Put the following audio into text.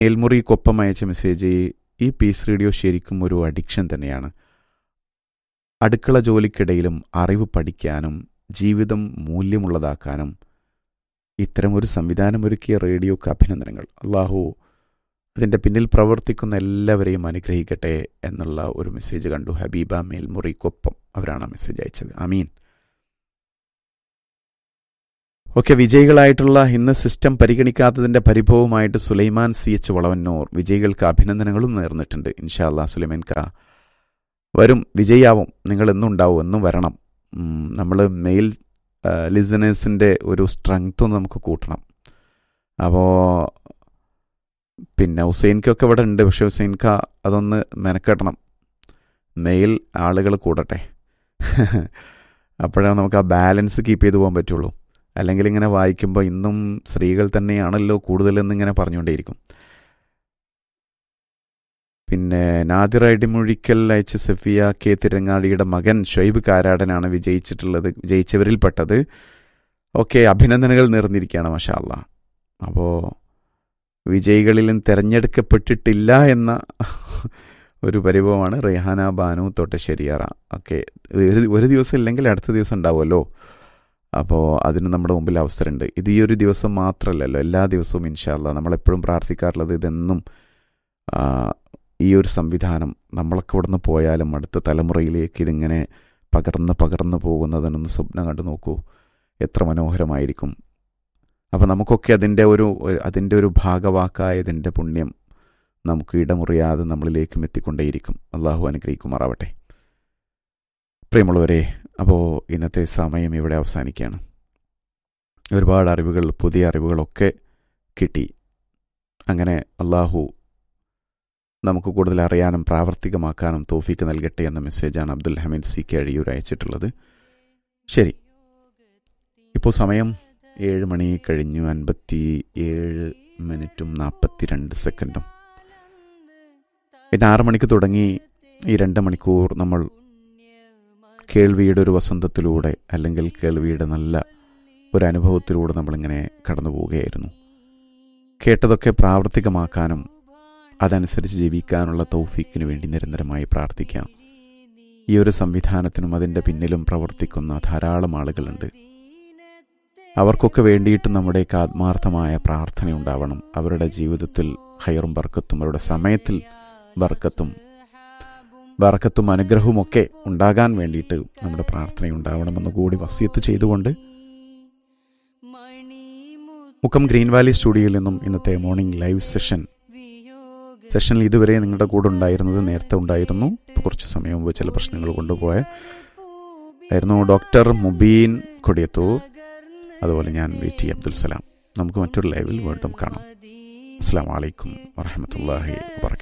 മേൽമുറിക്കൊപ്പം അയച്ച മെസ്സേജ് ഈ piece radio ശരിക്കും ഒരു അഡിക്ഷൻ തന്നെയാണ് അടുക്കള ജോലിക്കിടയിലും അറിവ് പഠിക്കാനും ജീവിതം മൂല്യമുള്ളതാക്കാനും ഇത്തരമൊരു സംവിധാനമൊരുക്കിയ റേഡിയോക്ക് അഭിനന്ദനങ്ങൾ അള്ളാഹു അതിൻ്റെ പിന്നിൽ പ്രവർത്തിക്കുന്ന എല്ലാവരെയും അനുഗ്രഹിക്കട്ടെ എന്നുള്ള ഒരു മെസ്സേജ് കണ്ടു ഹബീബ മേൽമുറിക്കൊപ്പം അവരാണ് ആ മെസ്സേജ് അയച്ചത് അമീൻ ഓക്കെ വിജയികളായിട്ടുള്ള ഇന്ന് സിസ്റ്റം പരിഗണിക്കാത്തതിന്റെ പരിഭവമായിട്ട് സുലൈമാൻ സി എച്ച് വളവന്നൂർ വിജയികൾക്ക് അഭിനന്ദനങ്ങളും നേർന്നിട്ടുണ്ട് ഇൻഷാ അല്ലാ സുലൈമാൻ ക വരും വിജയാവും നിങ്ങൾ എന്നും ഉണ്ടാവും എന്നും വരണം നമ്മൾ മെയിൽ ലിസണേഴ്സിൻ്റെ ഒരു സ്ട്രെങ്ത് ഒന്ന് നമുക്ക് കൂട്ടണം അപ്പോൾ പിന്നെ ഹുസൈൻക്കൊക്കെ ഇവിടെ ഉണ്ട് പക്ഷേ ഹുസൈൻക്ക അതൊന്ന് മെനക്കെട്ടണം മെയിൽ ആളുകൾ കൂടട്ടെ അപ്പോഴാണ് നമുക്ക് ആ ബാലൻസ് കീപ്പ് ചെയ്തു പോകാൻ പറ്റുള്ളൂ അല്ലെങ്കിൽ ഇങ്ങനെ വായിക്കുമ്പോൾ ഇന്നും സ്ത്രീകൾ തന്നെയാണല്ലോ കൂടുതലെന്ന് ഇങ്ങനെ പറഞ്ഞുകൊണ്ടേയിരിക്കും പിന്നെ നാദിർ അടിമൊഴിക്കൽ അയച്ച സഫിയ കെ തിരങ്ങാടിയുടെ മകൻ ഷൊയ്ബ് കാരാടനാണ് വിജയിച്ചിട്ടുള്ളത് വിജയിച്ചവരിൽപ്പെട്ടത് ഓക്കെ അഭിനന്ദനങ്ങൾ നേർന്നിരിക്കുകയാണ് മഷാ അല്ല അപ്പോൾ വിജയികളിലും തിരഞ്ഞെടുക്കപ്പെട്ടിട്ടില്ല എന്ന ഒരു പരിഭവമാണ് റെഹാന ബാനു തൊട്ടശ്ശേരിയാറ ഓക്കെ ഒരു ഒരു ദിവസം ഇല്ലെങ്കിൽ അടുത്ത ദിവസം ഉണ്ടാവുമല്ലോ അപ്പോൾ അതിന് നമ്മുടെ മുമ്പിൽ അവസരമുണ്ട് ഇത് ഈ ഒരു ദിവസം മാത്രമല്ലല്ലോ എല്ലാ ദിവസവും ഇൻഷാല്ല നമ്മളെപ്പോഴും പ്രാർത്ഥിക്കാറുള്ളത് ഇതെന്നും ഈ ഒരു സംവിധാനം നമ്മളൊക്കെ ഇവിടുന്ന് പോയാലും അടുത്ത തലമുറയിലേക്ക് ഇതിങ്ങനെ പകർന്ന് പകർന്ന് പോകുന്നതിനൊന്ന് സ്വപ്നം കണ്ടു നോക്കൂ എത്ര മനോഹരമായിരിക്കും അപ്പോൾ നമുക്കൊക്കെ അതിൻ്റെ ഒരു അതിൻ്റെ ഒരു ഭാഗവാക്കായതിൻ്റെ പുണ്യം നമുക്ക് ഇടമുറിയാതെ നമ്മളിലേക്കും എത്തിക്കൊണ്ടേയിരിക്കും അള്ളാഹു അനുഗ്രഹിക്കുമാറാവട്ടെ പ്രിയമുള്ളവരെ അപ്പോൾ ഇന്നത്തെ സമയം ഇവിടെ അവസാനിക്കുകയാണ് ഒരുപാട് അറിവുകൾ പുതിയ അറിവുകളൊക്കെ കിട്ടി അങ്ങനെ അള്ളാഹു നമുക്ക് കൂടുതൽ അറിയാനും പ്രാവർത്തികമാക്കാനും തോഫിക്ക് നൽകട്ടെ എന്ന മെസ്സേജാണ് അബ്ദുൽ ഹമീദ് സി കെ അഴിയൂർ അയച്ചിട്ടുള്ളത് ശരി ഇപ്പോൾ സമയം ഏഴ് മണി കഴിഞ്ഞു അൻപത്തി ഏഴ് മിനിറ്റും നാൽപ്പത്തിരണ്ട് സെക്കൻഡും ഇത് ആറ് മണിക്ക് തുടങ്ങി ഈ രണ്ട് മണിക്കൂർ നമ്മൾ കേൾവിയുടെ ഒരു വസന്തത്തിലൂടെ അല്ലെങ്കിൽ കേൾവിയുടെ നല്ല ഒരു അനുഭവത്തിലൂടെ നമ്മളിങ്ങനെ കടന്നു പോവുകയായിരുന്നു കേട്ടതൊക്കെ പ്രാവർത്തികമാക്കാനും അതനുസരിച്ച് ജീവിക്കാനുള്ള തൗഫീക്കിന് വേണ്ടി നിരന്തരമായി പ്രാർത്ഥിക്കാം ഈ ഒരു സംവിധാനത്തിനും അതിൻ്റെ പിന്നിലും പ്രവർത്തിക്കുന്ന ധാരാളം ആളുകളുണ്ട് അവർക്കൊക്കെ വേണ്ടിയിട്ട് നമ്മുടെയൊക്കെ ആത്മാർത്ഥമായ പ്രാർത്ഥന ഉണ്ടാവണം അവരുടെ ജീവിതത്തിൽ ഹൈറും ബർക്കത്തും അവരുടെ സമയത്തിൽ ബർക്കത്തും ബർക്കത്തും അനുഗ്രഹവും ഒക്കെ ഉണ്ടാകാൻ വേണ്ടിയിട്ട് നമ്മുടെ പ്രാർത്ഥന ഉണ്ടാവണമെന്ന് കൂടി വസിയത്ത് ചെയ്തുകൊണ്ട് മുക്കം ഗ്രീൻ വാലി സ്റ്റുഡിയോയിൽ നിന്നും ഇന്നത്തെ മോർണിംഗ് ലൈവ് സെഷൻ സെഷനിൽ ഇതുവരെ നിങ്ങളുടെ കൂടെ ഉണ്ടായിരുന്നത് നേരത്തെ ഉണ്ടായിരുന്നു ഇപ്പോൾ കുറച്ച് സമയം മുമ്പ് ചില പ്രശ്നങ്ങൾ കൊണ്ടുപോയ ആയിരുന്നു ഡോക്ടർ മുബീൻ കൊടിയത്തൂർ അതുപോലെ ഞാൻ വി ടി അബ്ദുൽ സലാം നമുക്ക് മറ്റൊരു ലൈവിൽ വീണ്ടും കാണാം അസ്സാം വലൈക്കും വറഹമത്തല്ലാഹി വാബർക്കാത്തു